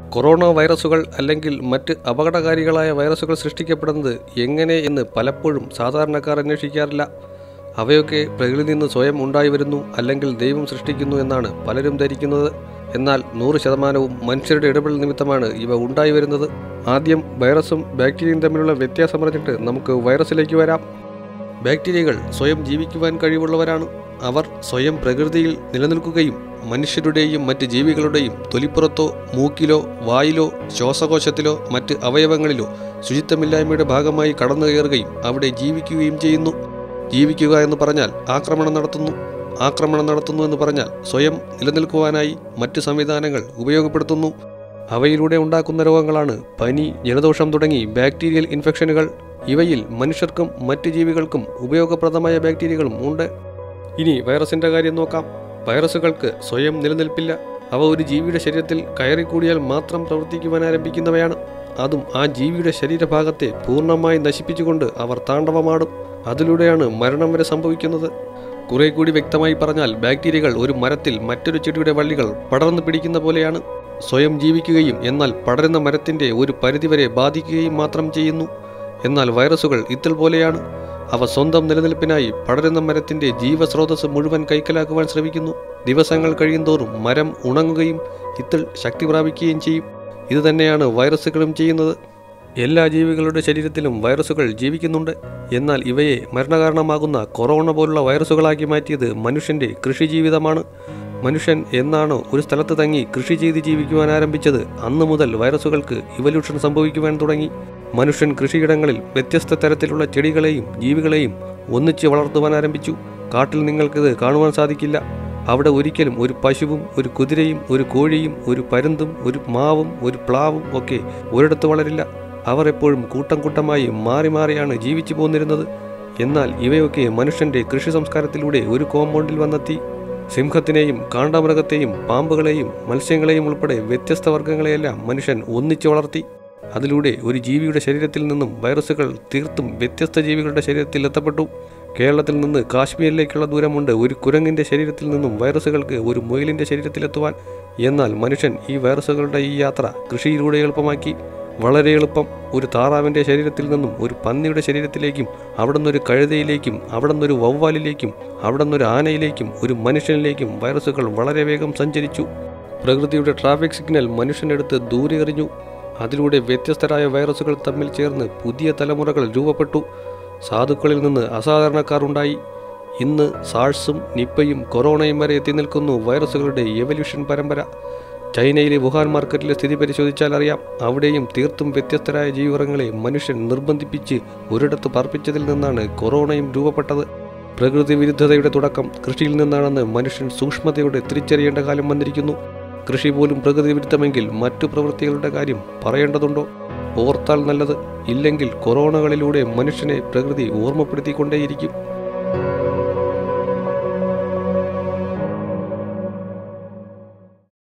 corona വൈറസുകൾ അല്ലെങ്കിൽ മറ്റ് അപകടകാരികളായ വൈറസുകൾ സൃഷ്ടിക്കപ്പെടുന്നത് എങ്ങനെ എന്ന് പലപ്പോഴും സാധാരണക്കാർ അന്വേഷിക്കാറില്ല അവയൊക്കെ പ്രകൃതിയിൽ നിന്ന് സ്വയം ഉണ്ടായി വരുന്നു അല്ലെങ്കിൽ ദൈവം സൃഷ്ടിക്കുന്നു എന്നാണ് പലരും ധരിക്കുന്നത് എന്നാൽ നൂറ് ശതമാനവും മനുഷ്യരുടെ ഇടപെടൽ നിമിത്തമാണ് ഇവ ഉണ്ടായി വരുന്നത് ആദ്യം വൈറസും ബാക്ടീരിയയും തമ്മിലുള്ള വ്യത്യാസം പറഞ്ഞിട്ട് നമുക്ക് വൈറസിലേക്ക് വരാം ബാക്ടീരിയകൾ സ്വയം ജീവിക്കുവാൻ കഴിവുള്ളവരാണ് അവർ സ്വയം പ്രകൃതിയിൽ നിലനിൽക്കുകയും മനുഷ്യരുടെയും മറ്റ് ജീവികളുടെയും തൊലിപ്പുറത്തോ മൂക്കിലോ വായിലോ ശ്വാസകോശത്തിലോ മറ്റ് അവയവങ്ങളിലോ ശുചിത്വമില്ലായ്മയുടെ ഭാഗമായി കടന്നു കയറുകയും അവിടെ ജീവിക്കുകയും ചെയ്യുന്നു ജീവിക്കുക എന്ന് പറഞ്ഞാൽ ആക്രമണം നടത്തുന്നു ആക്രമണം നടത്തുന്നു എന്ന് പറഞ്ഞാൽ സ്വയം നിലനിൽക്കുവാനായി മറ്റ് സംവിധാനങ്ങൾ ഉപയോഗപ്പെടുത്തുന്നു അവയിലൂടെ ഉണ്ടാക്കുന്ന രോഗങ്ങളാണ് പനി ജലദോഷം തുടങ്ങി ബാക്ടീരിയൽ ഇൻഫെക്ഷനുകൾ ഇവയിൽ മനുഷ്യർക്കും മറ്റ് ജീവികൾക്കും ഉപയോഗപ്രദമായ ബാക്ടീരിയകളും ഉണ്ട് ഇനി വൈറസിന്റെ കാര്യം നോക്കാം വൈറസുകൾക്ക് സ്വയം നിലനിൽപ്പില്ല അവ ഒരു ജീവിയുടെ ശരീരത്തിൽ കയറിക്കൂടിയാൽ മാത്രം പ്രവർത്തിക്കുവാൻ ആരംഭിക്കുന്നവയാണ് അതും ആ ജീവിയുടെ ശരീരഭാഗത്തെ പൂർണ്ണമായി നശിപ്പിച്ചുകൊണ്ട് അവർ താണ്ഡവമാടും അതിലൂടെയാണ് മരണം വരെ സംഭവിക്കുന്നത് കുറെ കൂടി വ്യക്തമായി പറഞ്ഞാൽ ബാക്ടീരിയകൾ ഒരു മരത്തിൽ മറ്റൊരു ചെടിയുടെ വള്ളികൾ പടർന്നു പിടിക്കുന്ന പോലെയാണ് സ്വയം ജീവിക്കുകയും എന്നാൽ പടരുന്ന മരത്തിന്റെ ഒരു പരിധിവരെ ബാധിക്കുകയും മാത്രം ചെയ്യുന്നു എന്നാൽ വൈറസുകൾ ഇത്തൽ പോലെയാണ് അവ സ്വന്തം നിലനിൽപ്പിനായി പടരുന്ന മരത്തിന്റെ ജീവസ്രോതസ് മുഴുവൻ കൈക്കലാക്കുവാൻ ശ്രമിക്കുന്നു ദിവസങ്ങൾ കഴിയുന്തോറും മരം ഉണങ്ങുകയും ഇത്തൾ ശക്തി പ്രാപിക്കുകയും ചെയ്യും ഇതുതന്നെയാണ് വൈറസുകളും ചെയ്യുന്നത് എല്ലാ ജീവികളുടെ ശരീരത്തിലും വൈറസുകൾ ജീവിക്കുന്നുണ്ട് എന്നാൽ ഇവയെ മരണകാരണമാകുന്ന കൊറോണ പോലുള്ള വൈറസുകളാക്കി മാറ്റിയത് മനുഷ്യന്റെ കൃഷിജീവിതമാണ് മനുഷ്യൻ എന്നാണോ ഒരു സ്ഥലത്ത് തങ്ങി കൃഷി ചെയ്ത് ജീവിക്കുവാൻ ആരംഭിച്ചത് അന്നു മുതൽ വൈറസുകൾക്ക് ഇവല്യൂഷൻ സംഭവിക്കുവാൻ തുടങ്ങി മനുഷ്യൻ കൃഷിയിടങ്ങളിൽ വ്യത്യസ്ത തരത്തിലുള്ള ചെടികളെയും ജീവികളെയും ഒന്നിച്ച് വളർത്തുവാൻ ആരംഭിച്ചു കാട്ടിൽ നിങ്ങൾക്കിത് കാണുവാൻ സാധിക്കില്ല അവിടെ ഒരിക്കലും ഒരു പശുവും ഒരു കുതിരയും ഒരു കോഴിയും ഒരു പരുന്തും ഒരു മാവും ഒരു പ്ലാവും ഒക്കെ ഒരിടത്ത് വളരില്ല അവർ എപ്പോഴും കൂട്ടം കൂട്ടമായി മാറി മാറിയാണ് ജീവിച്ചു പോന്നിരുന്നത് എന്നാൽ ഇവയൊക്കെ മനുഷ്യന്റെ കൃഷി സംസ്കാരത്തിലൂടെ ഒരു കോമ്പൗണ്ടിൽ വന്നെത്തി സിംഹത്തിനെയും കാണ്ടാമൃഗത്തെയും പാമ്പുകളെയും മത്സ്യങ്ങളെയും ഉൾപ്പെടെ വ്യത്യസ്ത വർഗ്ഗങ്ങളെയെല്ലാം മനുഷ്യൻ ഒന്നിച്ചു വളർത്തി അതിലൂടെ ഒരു ജീവിയുടെ ശരീരത്തിൽ നിന്നും വൈറസുകൾ തീർത്തും വ്യത്യസ്ത ജീവികളുടെ ശരീരത്തിൽ എത്തപ്പെട്ടു കേരളത്തിൽ നിന്ന് കാശ്മീരിലേക്കുള്ള ദൂരമുണ്ട് ഒരു കുരങ്ങിന്റെ ശരീരത്തിൽ നിന്നും വൈറസുകൾക്ക് ഒരു മുയലിന്റെ ശരീരത്തിലെത്തുവാൻ എന്നാൽ മനുഷ്യൻ ഈ വൈറസുകളുടെ ഈ യാത്ര കൃഷിയിലൂടെ എളുപ്പമാക്കി വളരെ എളുപ്പം ഒരു താറാവിന്റെ ശരീരത്തിൽ നിന്നും ഒരു പന്നിയുടെ ശരീരത്തിലേക്കും അവിടെ നിന്നൊരു കഴുതയിലേക്കും അവിടെ നിന്നൊരു വവ്വാലിലേക്കും അവിടെ നിന്നൊരു ആനയിലേക്കും ഒരു മനുഷ്യനിലേക്കും വൈറസുകൾ വളരെ വേഗം സഞ്ചരിച്ചു പ്രകൃതിയുടെ ട്രാഫിക് സിഗ്നൽ മനുഷ്യനെടുത്ത് ദൂരെ എറിഞ്ഞു അതിലൂടെ വ്യത്യസ്തരായ വൈറസുകൾ തമ്മിൽ ചേർന്ന് പുതിയ തലമുറകൾ രൂപപ്പെട്ടു സാധുക്കളിൽ നിന്ന് അസാധാരണക്കാർ ഉണ്ടായി ഇന്ന് സാഴ്സും നിപ്പയും കൊറോണയും വരെ എത്തി നിൽക്കുന്നു വൈറസുകളുടെ എവല്യൂഷൻ പരമ്പര ചൈനയിലെ വുഹാൻ മാർക്കറ്റിലെ സ്ഥിതി പരിശോധിച്ചാൽ അറിയാം അവിടെയും തീർത്തും വ്യത്യസ്തരായ ജീവിവർഗങ്ങളെ മനുഷ്യൻ നിർബന്ധിപ്പിച്ച് ഒരിടത്ത് പാർപ്പിച്ചതിൽ നിന്നാണ് കൊറോണയും രൂപപ്പെട്ടത് പ്രകൃതി വിരുദ്ധതയുടെ തുടക്കം കൃഷിയിൽ നിന്നാണെന്ന് മനുഷ്യൻ സൂക്ഷ്മതയോടെ തിരിച്ചറിയേണ്ട കാലം വന്നിരിക്കുന്നു കൃഷി പോലും പ്രകൃതി വിരുദ്ധമെങ്കിൽ മറ്റു പ്രവൃത്തികളുടെ കാര്യം പറയേണ്ടതുണ്ടോ ഓർത്താൽ നല്ലത് ഇല്ലെങ്കിൽ കൊറോണകളിലൂടെ മനുഷ്യനെ പ്രകൃതി ഓർമ്മപ്പെടുത്തിക്കൊണ്ടേയിരിക്കും